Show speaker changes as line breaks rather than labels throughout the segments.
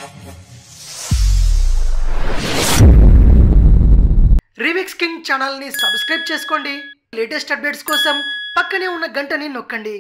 remix king ఛానల్ని subscribe చేసుకోండి latest updates కోసం పక్కనే ఉన్న గంటని నొక్కండి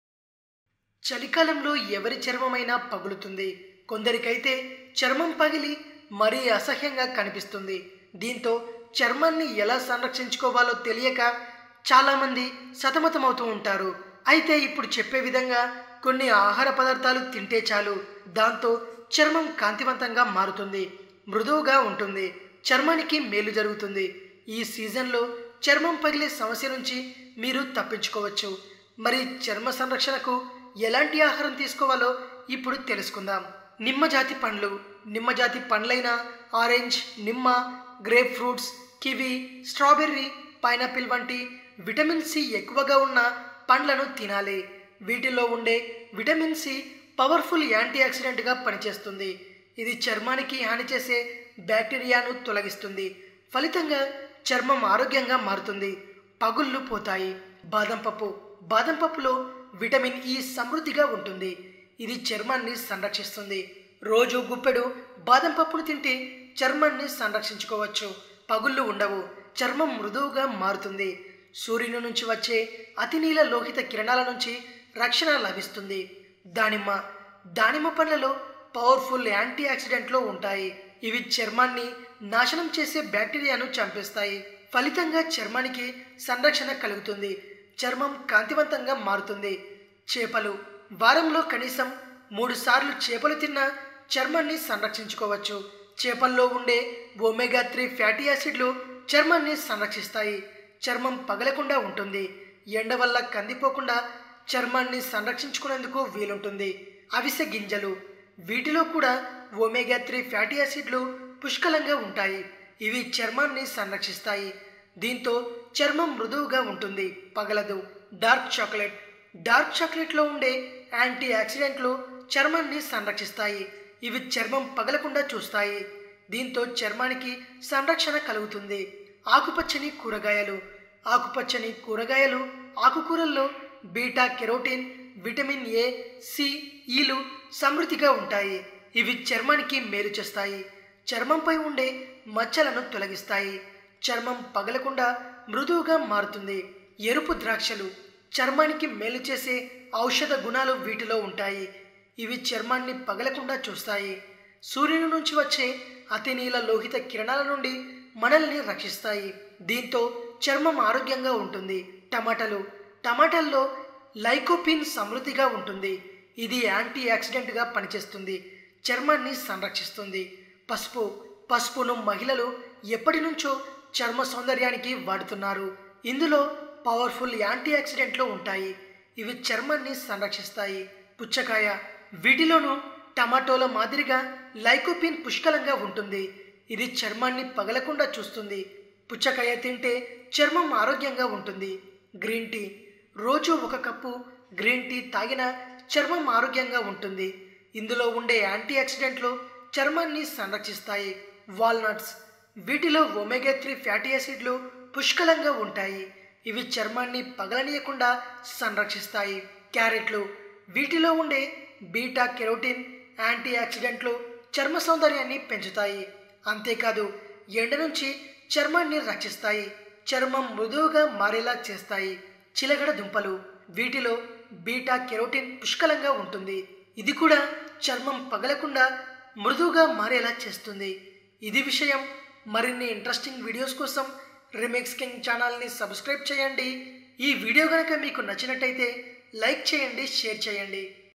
చలికాలంలో ఎవరి చర్మమైనా పగులుతుంది కొందరికైతే చర్మం పగిలి మరీ అసహ్యంగా కనిపిస్తుంది దీంతో చర్మాన్ని ఎలా సంరక్షించుకోవాలో తెలియక చాలామంది సతమతమవుతూ ఉంటారు అయితే ఇప్పుడు చెప్పే విధంగా కొన్ని ఆహార పదార్థాలు తింటే చాలు దాంతో చర్మం కాంతివంతంగా మారుతుంది మృదువుగా ఉంటుంది చర్మానికి మేలు జరుగుతుంది ఈ సీజన్లో చర్మం పగిలే సమస్య నుంచి మీరు తప్పించుకోవచ్చు మరి చర్మ సంరక్షణకు ఎలాంటి ఆహారం తీసుకోవాలో ఇప్పుడు తెలుసుకుందాం నిమ్మ జాతి పండ్లు నిమ్మ జాతి పండ్లైన ఆరెంజ్ నిమ్మ grapefruits kiwi strawberry pineapple వంటి విటమిన్ సి ఎక్కువగా ఉన్న పండ్లను తినాలి వీటిలో ఉండే విటమిన్ సి పవర్ఫుల్ యాంటీ ఆక్సిడెంట్గా పనిచేస్తుంది ఇది చర్మానికి హాని చేసే బ్యాక్టీరియాను తొలగిస్తుంది ఫలితంగా చర్మం ఆరోగ్యంగా మారుతుంది పగుళ్ళు పోతాయి బాదం పప్పు బాదం పప్పులో విటమిన్ ఈ సమృద్ధిగా ఉంటుంది ఇది చర్మాన్ని సంరక్షిస్తుంది రోజు గుప్పెడు బాదం పప్పును తింటే చర్మాన్ని సంరక్షించుకోవచ్చు పగుళ్ళు ఉండవు చర్మం మృదువుగా మారుతుంది సూర్యుని నుంచి వచ్చే అతినీల లోహిత కిరణాల నుంచి రక్షణ లభిస్తుంది దానిమ్మ దానిమ్మ పండ్లలో పవర్ఫుల్ యాంటీ ఆక్సిడెంట్లు ఉంటాయి ఇవి చర్మాన్ని నాశనం చేసే బ్యాక్టీరియాను చంపేస్తాయి ఫలితంగా చర్మానికి సంరక్షణ కలుగుతుంది చర్మం కాంతివంతంగా మారుతుంది చేపలు వారంలో కనీసం మూడు సార్లు చేపలు తిన్నా చర్మాన్ని సంరక్షించుకోవచ్చు చేపల్లో ఉండే ఒమేగా త్రీ ఫ్యాటీ యాసిడ్లు చర్మాన్ని సంరక్షిస్తాయి చర్మం పగలకుండా ఉంటుంది ఎండ వల్ల కందిపోకుండా చర్మాన్ని సంరక్షించుకునేందుకు వీలుంటుంది అవిసె గింజలు వీటిలో కూడా ఒమేగా త్రీ ఫ్యాటీ యాసిడ్లు పుష్కలంగా ఉంటాయి ఇవి చర్మాన్ని సంరక్షిస్తాయి దీంతో చర్మం మృదువుగా ఉంటుంది పగలదు డార్క్ చాక్లెట్ డార్క్ చాక్లెట్లో ఉండే యాంటీ ఆక్సిడెంట్లు చర్మాన్ని సంరక్షిస్తాయి ఇవి చర్మం పగలకుండా చూస్తాయి దీంతో చర్మానికి సంరక్షణ కలుగుతుంది ఆకుపచ్చని కూరగాయలు ఆకుపచ్చని కూరగాయలు ఆకుకూరల్లో beta carotene vitamin A C ఈలు సమృద్ధిగా ఉంటాయి ఇవి చర్మానికి మేలు చేస్తాయి చర్మంపై ఉండే మచ్చలను తొలగిస్తాయి చర్మం పగలకుండా మృదువుగా మారుతుంది ఎరుపు ద్రాక్షలు చర్మానికి మేలు చేసే ఔషధ గుణాలు వీటిలో ఉంటాయి ఇవి చర్మాన్ని పగలకుండా చూస్తాయి సూర్యుని నుంచి వచ్చే అతినీల లోహిత కిరణాల నుండి మనల్ని రక్షిస్తాయి దీంతో చర్మం ఆరోగ్యంగా ఉంటుంది టమాటాలు టమాటాల్లో లైకోపిన్ సమృద్ధిగా ఉంటుంది ఇది యాంటీ ఆక్సిడెంట్గా పనిచేస్తుంది చర్మాన్ని సంరక్షిస్తుంది పసుపు పసుపును మహిళలు ఎప్పటి నుంచో చర్మ సౌందర్యానికి వాడుతున్నారు ఇందులో పవర్ఫుల్ యాంటీ ఆక్సిడెంట్లు ఉంటాయి ఇవి చర్మాన్ని సంరక్షిస్తాయి పుచ్చకాయ వీటిలోనూ టమాటోల మాదిరిగా లైకోపిన్ పుష్కలంగా ఉంటుంది ఇది చర్మాన్ని పగలకుండా చూస్తుంది పుచ్చకాయ తింటే చర్మం ఆరోగ్యంగా ఉంటుంది గ్రీన్ టీ రోజు ఒక కప్పు గ్రీన్ టీ తాగినా చర్మం ఆరోగ్యంగా ఉంటుంది ఇందులో ఉండే యాంటీ ఆక్సిడెంట్లు చర్మాన్ని సంరక్షిస్తాయి వాల్నట్స్ వీటిలో ఒమేగా త్రీ ఫ్యాటీ యాసిడ్లు పుష్కలంగా ఉంటాయి ఇవి చర్మాన్ని పగలనీయకుండా సంరక్షిస్తాయి క్యారెట్లు వీటిలో ఉండే బీటా కెరోటిన్ యాంటీ ఆక్సిడెంట్లు చర్మ సౌందర్యాన్ని పెంచుతాయి అంతేకాదు ఎండ నుంచి చర్మాన్ని రక్షిస్తాయి చర్మం మృదువుగా మారేలా చేస్తాయి చిలగడ దుంపలు వీటిలో బీటా కెరోటిన్ పుష్కలంగా ఉంటుంది ఇది కూడా చర్మం పగలకుండా మృదువుగా మారేలా చేస్తుంది ఇది విషయం మరిన్ని ఇంట్రెస్టింగ్ వీడియోస్ కోసం రిమిక్స్ కింగ్ ఛానల్ని సబ్స్క్రైబ్ చేయండి ఈ వీడియో కనుక మీకు నచ్చినట్టయితే లైక్ చేయండి షేర్ చేయండి